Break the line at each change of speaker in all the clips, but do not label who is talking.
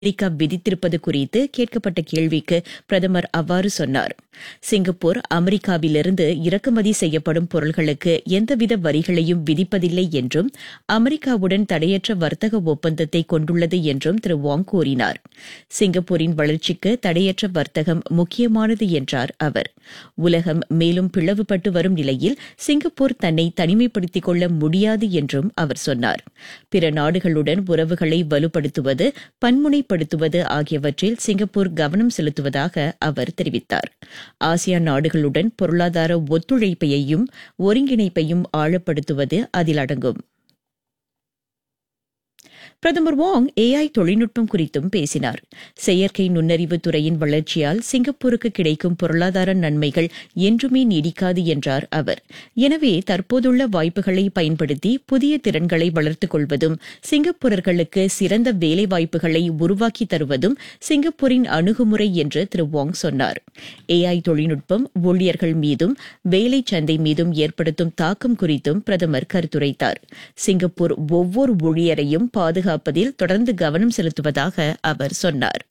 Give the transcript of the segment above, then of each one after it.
America விதித்திருப்பது குறித்து கேட்கப்பட்ட கேள்விக்கு பிரதமர் அவ்வாறு சொன்னார் சிங்கப்பூர் அமெரிக்காவிலிருந்து இறக்குமதி செய்யப்படும் பொருள்களுக்கு எந்தவித வரிகளையும் விதிப்பதில்லை என்றும் அமெரிக்காவுடன் தடையற்ற வர்த்தக ஒப்பந்தத்தை கொண்டுள்ளது என்றும் திரு வாங் கூறினார் சிங்கப்பூரின் வளர்ச்சிக்கு தடையற்ற வர்த்தகம் முக்கியமானது என்றார் அவர் உலகம் மேலும் பிளவுபட்டு வரும் நிலையில் சிங்கப்பூர் தன்னை தனிமைப்படுத்திக் கொள்ள முடியாது என்றும் அவர் சொன்னார் பிற நாடுகளுடன் உறவுகளை வலுப்படுத்துவது பன்முனைப்படுத்துவது ஆகியவற்றில் சிங்கப்பூர் கவனம் செலுத்துவதாக அவர் தெரிவித்தார் ஆசியான் நாடுகளுடன் பொருளாதார ஒத்துழைப்பையும் ஒருங்கிணைப்பையும் ஆழப்படுத்துவது அதில் அடங்கும் பிரதமர் வாங் ஏஐ தொழில்நுட்பம் குறித்தும் பேசினார் செயற்கை நுண்ணறிவு துறையின் வளர்ச்சியால் சிங்கப்பூருக்கு கிடைக்கும் பொருளாதார நன்மைகள் என்றுமே நீடிக்காது என்றார் அவர் எனவே தற்போதுள்ள வாய்ப்புகளை பயன்படுத்தி புதிய திறன்களை வளர்த்துக் கொள்வதும் சிங்கப்பூரர்களுக்கு சிறந்த வேலைவாய்ப்புகளை உருவாக்கி தருவதும் சிங்கப்பூரின் அணுகுமுறை என்று திரு வாங் சொன்னார் ஏஐ தொழில்நுட்பம் ஊழியர்கள் மீதும் வேலை சந்தை மீதும் ஏற்படுத்தும் தாக்கம் குறித்தும் பிரதமர் கருத்துரைத்தார் சிங்கப்பூர் ஒவ்வொரு ஊழியரையும் பாதுகாப்பு பாதுகாப்பதில் தொடர்ந்து கவனம் செலுத்துவதாக அவர் சொன்னார்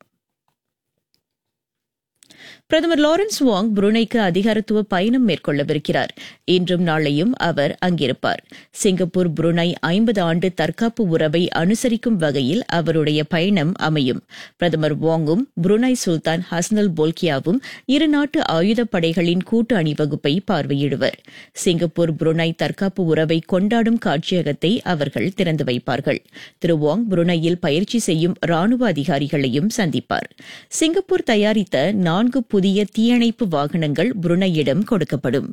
பிரதமர் லாரன்ஸ் வாங் புருனைக்கு அதிகாரத்துவ பயணம் மேற்கொள்ளவிருக்கிறார் இன்றும் நாளையும் அவர் அங்கிருப்பார் சிங்கப்பூர் புருனை ஐம்பது ஆண்டு தற்காப்பு உறவை அனுசரிக்கும் வகையில் அவருடைய பயணம் அமையும் பிரதமர் வாங்கும் புருனை சுல்தான் ஹஸ்னல் போல்கியாவும் இரு நாட்டு ஆயுதப் படைகளின் கூட்டு அணிவகுப்பை பார்வையிடுவர் சிங்கப்பூர் புருனை தற்காப்பு உறவை கொண்டாடும் காட்சியகத்தை அவர்கள் திறந்து வைப்பார்கள் திரு வாங் புருனையில் பயிற்சி செய்யும் ராணுவ அதிகாரிகளையும் சந்திப்பார் சிங்கப்பூர் தயாரித்த நான்கு புதிய தீயணைப்பு வாகனங்கள் புருனையிடம் கொடுக்கப்படும்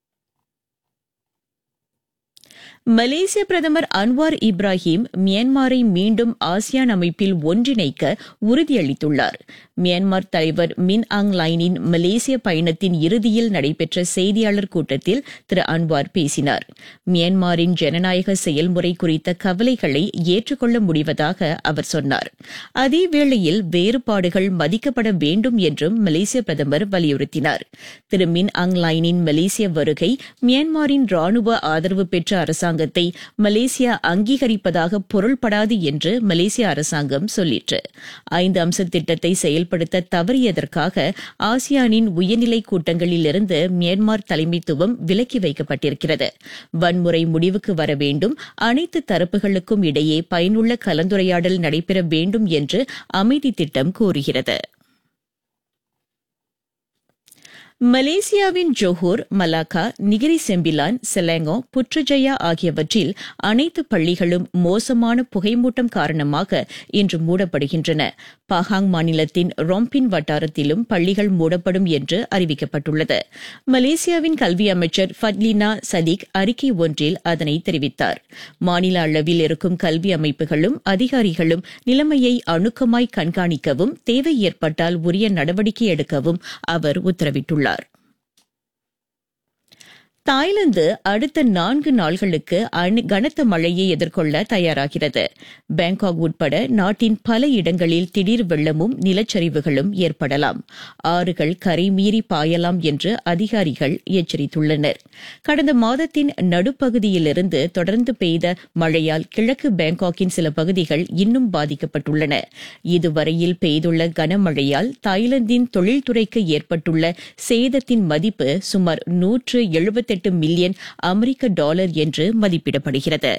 மலேசிய பிரதமர் அன்வார் இப்ராஹிம் மியான்மரை மீண்டும் ஆசியான் அமைப்பில் ஒன்றிணைக்க உறுதியளித்துள்ளார் மியான்மர் தலைவர் மின் ஆங் லைனின் மலேசிய பயணத்தின் இறுதியில் நடைபெற்ற செய்தியாளர் கூட்டத்தில் திரு அன்வார் பேசினார் மியான்மரின் ஜனநாயக செயல்முறை குறித்த கவலைகளை ஏற்றுக்கொள்ள முடிவதாக அவர் சொன்னார் அதேவேளையில் வேறுபாடுகள் மதிக்கப்பட வேண்டும் என்றும் மலேசிய பிரதமர் வலியுறுத்தினார் திரு மின் ஆங் லைனின் மலேசிய வருகை மியான்மரின் ராணுவ ஆதரவு பெற்ற அரசாங்கத்தை மலேசியா அங்கீகரிப்பதாக பொருள்படாது என்று மலேசிய அரசாங்கம் சொல்லிற்று ஐந்து அம்ச திட்டத்தை செயல்படுத்த தவறியதற்காக ஆசியானின் உயர்நிலை கூட்டங்களிலிருந்து மியான்மர் தலைமைத்துவம் விலக்கி வைக்கப்பட்டிருக்கிறது வன்முறை முடிவுக்கு வர வேண்டும் அனைத்து தரப்புகளுக்கும் இடையே பயனுள்ள கலந்துரையாடல் நடைபெற வேண்டும் என்று அமைதி திட்டம் கூறுகிறது மலேசியாவின் Johor Malacca Negeri Sembilan Selangor Putrajaya ஆகியவற்றில் அனைத்து பள்ளிகளும் மோசமான புகைமூட்டம் காரணமாக இன்று மூடப்படுகின்றன பாகாங் மாநிலத்தின் ரொம்பின் வட்டாரத்திலும் பள்ளிகள் மூடப்படும் என்று அறிவிக்கப்பட்டுள்ளது மலேசியாவின் கல்வி அமைச்சர் ஃபட்லினா சதிக் அறிக்கை ஒன்றில் அதனை தெரிவித்தார் மாநில அளவில் இருக்கும் கல்வி அமைப்புகளும் அதிகாரிகளும் நிலைமையை அணுக்கமாய் கண்காணிக்கவும் தேவை ஏற்பட்டால் உரிய நடவடிக்கை எடுக்கவும் அவர் உத்தரவிட்டுள்ளார் தாய்லாந்து அடுத்த நான்கு நாள்களுக்கு கனத்த மழையை எதிர்கொள்ள தயாராகிறது பாங்காக் உட்பட நாட்டின் பல இடங்களில் திடீர் வெள்ளமும் நிலச்சரிவுகளும் ஏற்படலாம் ஆறுகள் கரை மீறி பாயலாம் என்று அதிகாரிகள் எச்சரித்துள்ளனர் கடந்த மாதத்தின் நடுப்பகுதியிலிருந்து தொடர்ந்து பெய்த மழையால் கிழக்கு பாங்காக்கின் சில பகுதிகள் இன்னும் பாதிக்கப்பட்டுள்ளன இதுவரையில் பெய்துள்ள கனமழையால் தாய்லாந்தின் தொழில்துறைக்கு ஏற்பட்டுள்ள சேதத்தின் மதிப்பு சுமார் நூற்று எழுபத்தி எட்டு மில்லியன் அமெரிக்க டாலர் என்று மதிப்பிடப்படுகிறது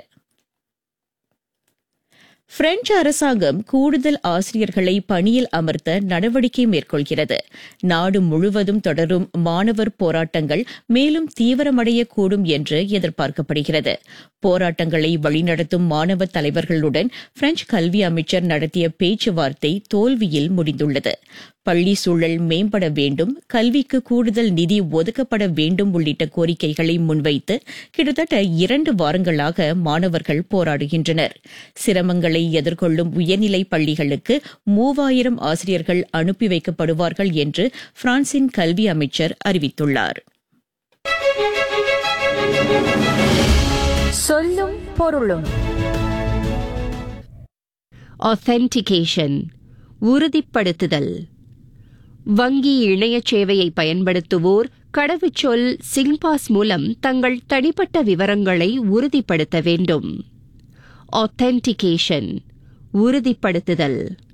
பிரெஞ்சு அரசாங்கம் கூடுதல் ஆசிரியர்களை பணியில் அமர்த்த நடவடிக்கை மேற்கொள்கிறது நாடு முழுவதும் தொடரும் மாணவர் போராட்டங்கள் மேலும் தீவிரமடையக்கூடும் என்று எதிர்பார்க்கப்படுகிறது போராட்டங்களை வழிநடத்தும் மாணவ தலைவர்களுடன் பிரெஞ்சு கல்வி அமைச்சர் நடத்திய பேச்சுவார்த்தை தோல்வியில் முடிந்துள்ளது பள்ளி சூழல் மேம்பட வேண்டும் கல்விக்கு கூடுதல் நிதி ஒதுக்கப்பட வேண்டும் உள்ளிட்ட கோரிக்கைகளை முன்வைத்து கிட்டத்தட்ட இரண்டு வாரங்களாக மாணவர்கள் போராடுகின்றனர் சிரமங்களை எதிர்கொள்ளும் உயர்நிலை பள்ளிகளுக்கு மூவாயிரம் ஆசிரியர்கள் அனுப்பி வைக்கப்படுவார்கள் என்று பிரான்சின் கல்வி அமைச்சர் அறிவித்துள்ளார்
சொல்லும் பொருளும்
authentication உறுதிப்படுத்துதல் வங்கி இணைய சேவையை பயன்படுத்துவோர் கடவுச்சொல் சிங்பாஸ் மூலம் தங்கள் தனிப்பட்ட விவரங்களை உறுதிப்படுத்த வேண்டும் authentication உறுதிப்படுத்துதல்